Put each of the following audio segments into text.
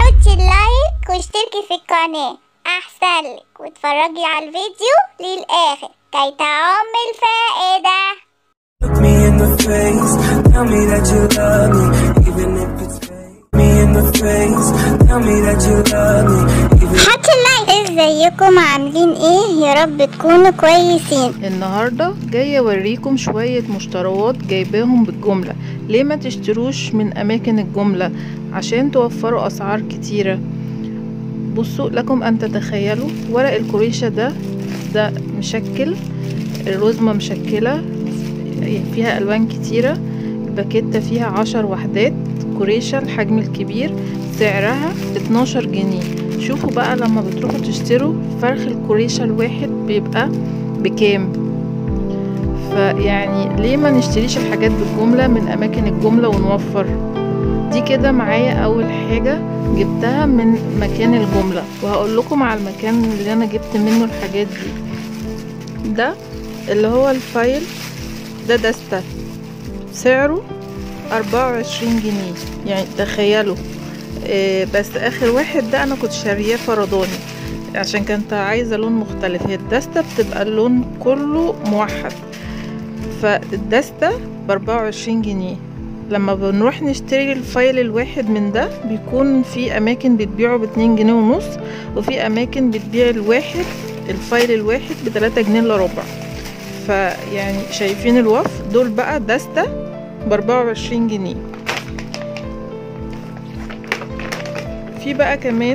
حطي اللايك واشتركي في القناة أحسن لك واتفرجي على الفيديو للآخر كي تعم الفائدة Look me in the face, tell me that you love me, even if it's fake. Me in the face, tell me that you love me, even حطي اللايك ازيكم عاملين ايه يا رب تكونوا كويسين النهاردة جاية اوريكم شوية مشتريات جايباهم بالجملة ليه ما تشتروش من اماكن الجملة عشان توفروا اسعار كتيرة بصوا لكم ان تتخيلوا ورق الكريشة ده ده مشكل الرزمة مشكلة فيها الوان كتيرة الباكيتة فيها عشر وحدات كريشة الحجم الكبير سعرها 12 جنيه شوفوا بقى لما بتروحوا تشتروا فرخ الكريشة الواحد بيبقى بكام فيعني ليه ما نشتريش الحاجات بالجملة من أماكن الجملة ونوفر دي كده معايا أول حاجة جبتها من مكان الجملة وهقول لكم على المكان اللي أنا جبت منه الحاجات دي ده اللي هو الفايل ده دستة سعره أربعة وعشرين جنيه يعني تخيلوا إيه بس آخر واحد ده أنا كنت شارياه فرداني عشان كنت عايزة لون مختلف هي الدستة بتبقى اللون كله موحد فالدستة بأربعة وعشرين جنيه لما بنروح نشتري الفايل الواحد من ده بيكون في أماكن بتبيعه باتنين جنيه ونص وفي أماكن بتبيع الواحد الفايل الواحد بتلاتة جنيه إلا ربع فيعني شايفين الوف دول بقى دستة بأربعة وعشرين جنيه في بقى كمان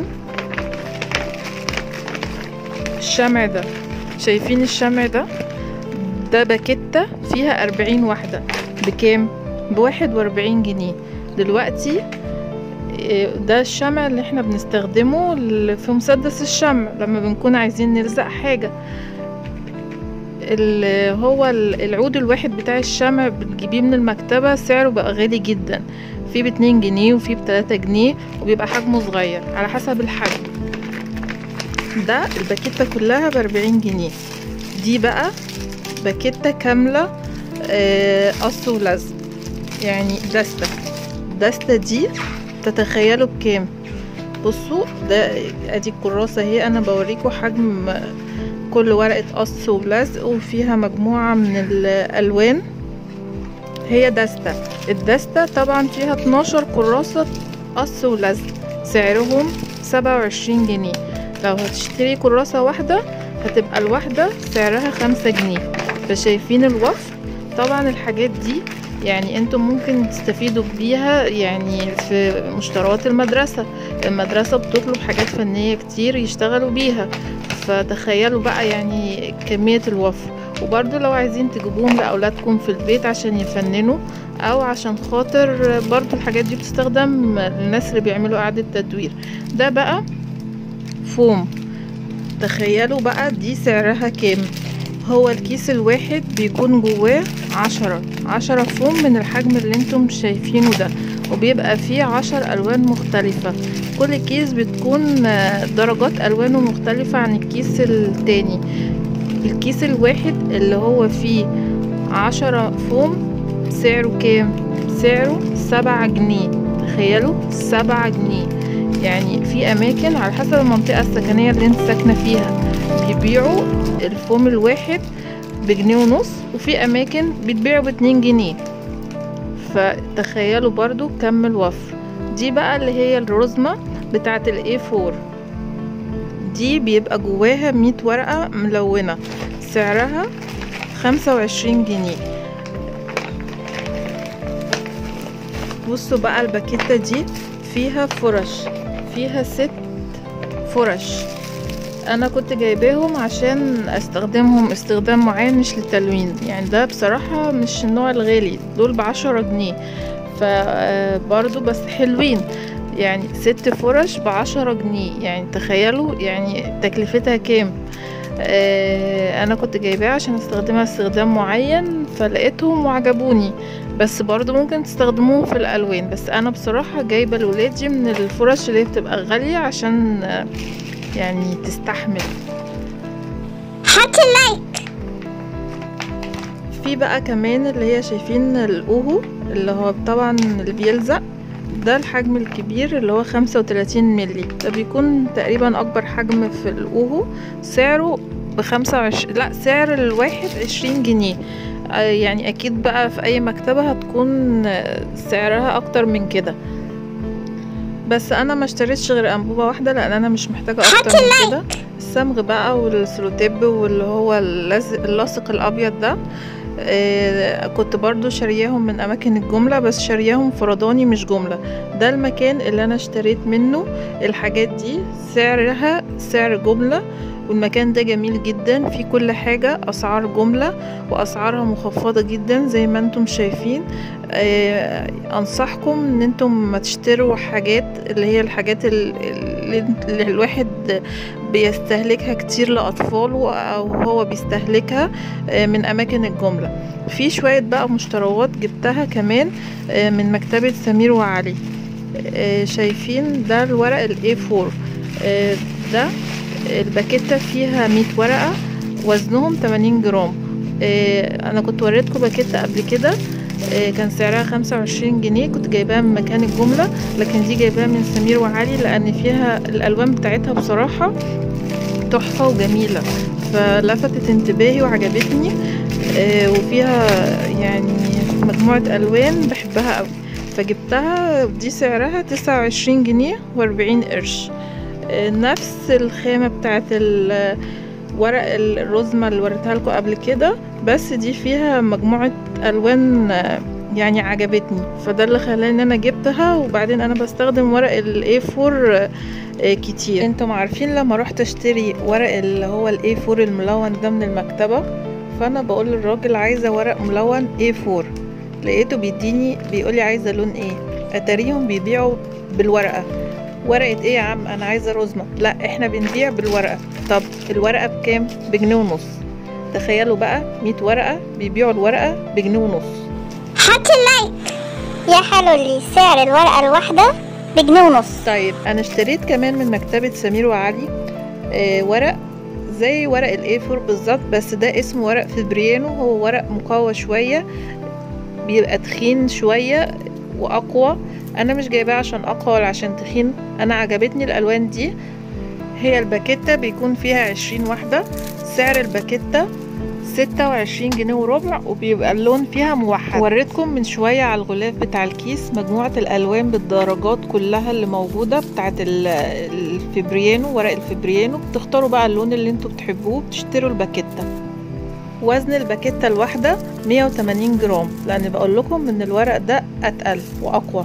الشمع ده شايفين الشمع ده ده باكيتة فيها أربعين واحدة بكام بواحد وأربعين جنيه دلوقتي إيه، ده الشمع اللي احنا بنستخدمه ل- في مسدس الشمع لما بنكون عايزين نلزق حاجة اللي هو ال- العود الواحد بتاع الشمع بتجيبيه من المكتبة سعره بقى غالي جدا في باتنين جنيه وفي بتلاتة جنيه وبيبقى حجمه صغير على حسب الحجم ده الباكيتة كلها بأربعين جنيه دي بقى باكيتة كاملة آه، قص ولزق يعني دستة دستة دي تتخيلوا بكام بصوا ده ادي الكراسة اهي انا بوريكم حجم كل ورقة قص ولزق وفيها مجموعة من الالوان هي دستة الدستة طبعا فيها 12 كراسة قص ولزق سعرهم سبعة وعشرين جنيه لو هتشتري كراسة واحدة هتبقى الواحدة سعرها خمسة جنيه فشايفين الوفر طبعا الحاجات دي يعني انتم ممكن تستفيدوا بيها يعني في مشتريات المدرسة المدرسة بتطلب حاجات فنية كتير يشتغلوا بيها فتخيلوا بقى يعني كمية الوفر وبرضو لو عايزين تجيبوهم لأولادكم في البيت عشان يفننوا أو عشان خاطر برضو الحاجات دي بتستخدم للناس اللي بيعملوا إعادة تدوير ده بقى فوم تخيلوا بقى دي سعرها كام هو الكيس الواحد بيكون جواه عشرة عشرة فوم من الحجم اللي انتم شايفينه ده وبيبقى فيه عشر ألوان مختلفة كل كيس بتكون آه، درجات ألوانه مختلفة عن الكيس التاني الكيس الواحد اللي هو فيه عشرة فوم سعره كام؟ سعره سبعة جنيه تخيلوا سبعة جنيه يعني في أماكن على حسب المنطقة السكنية اللي انت ساكنة فيها بيبيعوا الفوم الواحد بجنيه ونص وفي أماكن بتبيعوا باتنين جنيه فتخيلوا برضو كم الوفر دي بقى اللي هي الرزمة بتاعة الاي فور دي بيبقى جواها مية ورقة ملونة سعرها خمسة وعشرين جنيه بصوا بقى الباكيتة دي فيها فرش فيها ست فرش انا كنت جايباهم عشان استخدمهم استخدام معين مش للتلوين يعني ده بصراحة مش النوع الغالي دول بعشرة جنيه فبرضو بس حلوين يعني ست فرش بعشرة جنيه يعني تخيلوا يعني تكلفتها كام آه، انا كنت جايباها عشان استخدمها استخدام معين فلقيتهم وعجبوني بس برضو ممكن تستخدموهم في الالوان بس انا بصراحة جايبة لولادي من الفرش اللي هي بتبقى غالية عشان آه، يعني تستحمل حطي اللايك في بقى كمان اللي هي شايفين الاوهو اللي هو طبعا اللي بيلزق ده الحجم الكبير اللي هو خمسة وتلاتين ملي ده بيكون تقريبا اكبر حجم في الاوهو سعره بخمسة وعشرين لا سعر الواحد عشرين جنيه آه، يعني اكيد بقى في اي مكتبة هتكون آه، سعرها اكتر من كده بس انا ما اشتريتش غير انبوبة واحدة لان انا مش محتاجة اكتر من كده الصمغ بقى والسلوتيب واللي هو اللز- اللاصق الابيض ده آه، كنت برضو شارياهم من اماكن الجملة بس شارياهم فرداني مش جملة ده المكان اللي انا اشتريت منه الحاجات دي سعرها سعر جملة والمكان ده جميل جدا فيه كل حاجة اسعار جملة واسعارها مخفضة جدا زي ما انتم شايفين آه، انصحكم ان انتم ما تشتروا حاجات اللي هي الحاجات ال- اللي اللي الواحد بيستهلكها كتير لأطفاله أو هو بيستهلكها آه، من أماكن الجملة في شوية بقى مشتروات جبتها كمان آه، من مكتبة سمير وعلي آه، شايفين ده الورق ال A4 آه، ده الباكيتة فيها 100 ورقة وزنهم 80 جرام آه، أنا كنت وريتكم باكيتة قبل كده آه، كان سعرها 25 جنيه كنت جايباها من مكان الجملة لكن دي جايباها من سمير وعلي لأن فيها الألوان بتاعتها بصراحة تحفة وجميلة فلفتت انتباهي وعجبتني آه، وفيها يعني مجموعة ألوان بحبها أوي فجبتها دي سعرها تسعة وعشرين جنيه وأربعين قرش آه، نفس الخامة بتاعت ال- ورق الرزمة اللي وريتها لكم قبل كده بس دي فيها مجموعة ألوان آه، يعني عجبتني فده اللي خلاني ان انا جبتها وبعدين انا بستخدم ورق ال A4 آه، آه، كتير انتم عارفين لما رحت اشتري ورق اللي هو ال A4 الملون ده من المكتبة فانا بقول للراجل عايزة ورق ملون A4 لقيته بيديني بيقولي عايزة لون ايه اتاريهم بيبيعوا بالورقة ورقة ايه يا عم انا عايزة رزمة لا احنا بنبيع بالورقة طب الورقة بكام بجنيه ونص تخيلوا بقى 100 ورقة بيبيعوا الورقة بجنيه ونص حط اللايك يا حلو اللي سعر الورقة الواحدة بجنيه ونص طيب انا اشتريت كمان من مكتبة سمير وعلي آه ورق زي ورق الاي 4 بالظبط بس ده اسمه ورق فبريانو هو ورق مقوى شوية بيبقى تخين شوية واقوى انا مش جايباه عشان اقوى ولا عشان تخين انا عجبتني الالوان دي هي الباكيتة بيكون فيها عشرين واحدة سعر الباكيتة ستة وعشرين جنيه وربع وبيبقى اللون فيها موحد وريتكم من شوية على الغلاف بتاع الكيس مجموعة الألوان بالدرجات كلها اللي موجودة بتاعت ال- الفبريانو ورق الفبريانو بتختاروا بقى اللون اللي انتوا بتحبوه بتشتروا الباكيتة وزن الباكيتة الواحدة 180 جرام لأن بقول لكم إن الورق ده أتقل وأقوى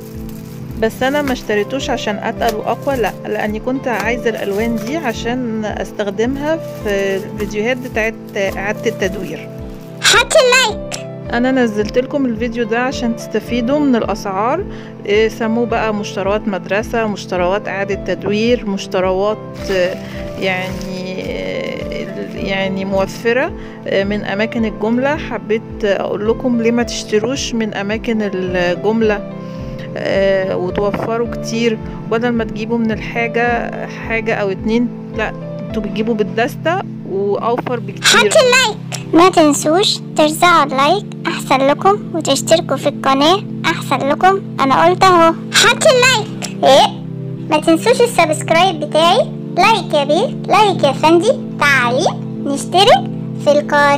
بس انا ما اشتريتوش عشان اتقل واقوى لا لاني كنت عايزه الالوان دي عشان استخدمها في الفيديوهات بتاعت اعاده التدوير حط اللايك انا نزلت لكم الفيديو ده عشان تستفيدوا من الاسعار إيه، سموه بقى مشتريات مدرسه مشتريات اعاده تدوير مشتريات آه، يعني آه، يعني موفره آه، من اماكن الجمله حبيت اقول لكم ليه ما تشتروش من اماكن الجمله آه، وتوفروا كتير بدل ما تجيبوا من الحاجة حاجة أو اتنين لا انتوا بتجيبوا بالدستة وأوفر بكتير حط اللايك ما تنسوش ترزعوا اللايك احسن لكم وتشتركوا في القناة احسن لكم انا قلت اهو حط اللايك ايه ما تنسوش السبسكرايب بتاعي لايك يا بيه لايك يا فندي تعليق نشترك في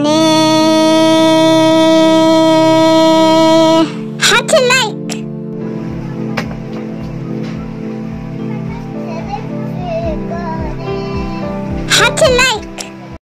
القناة حط اللايك حط اللايك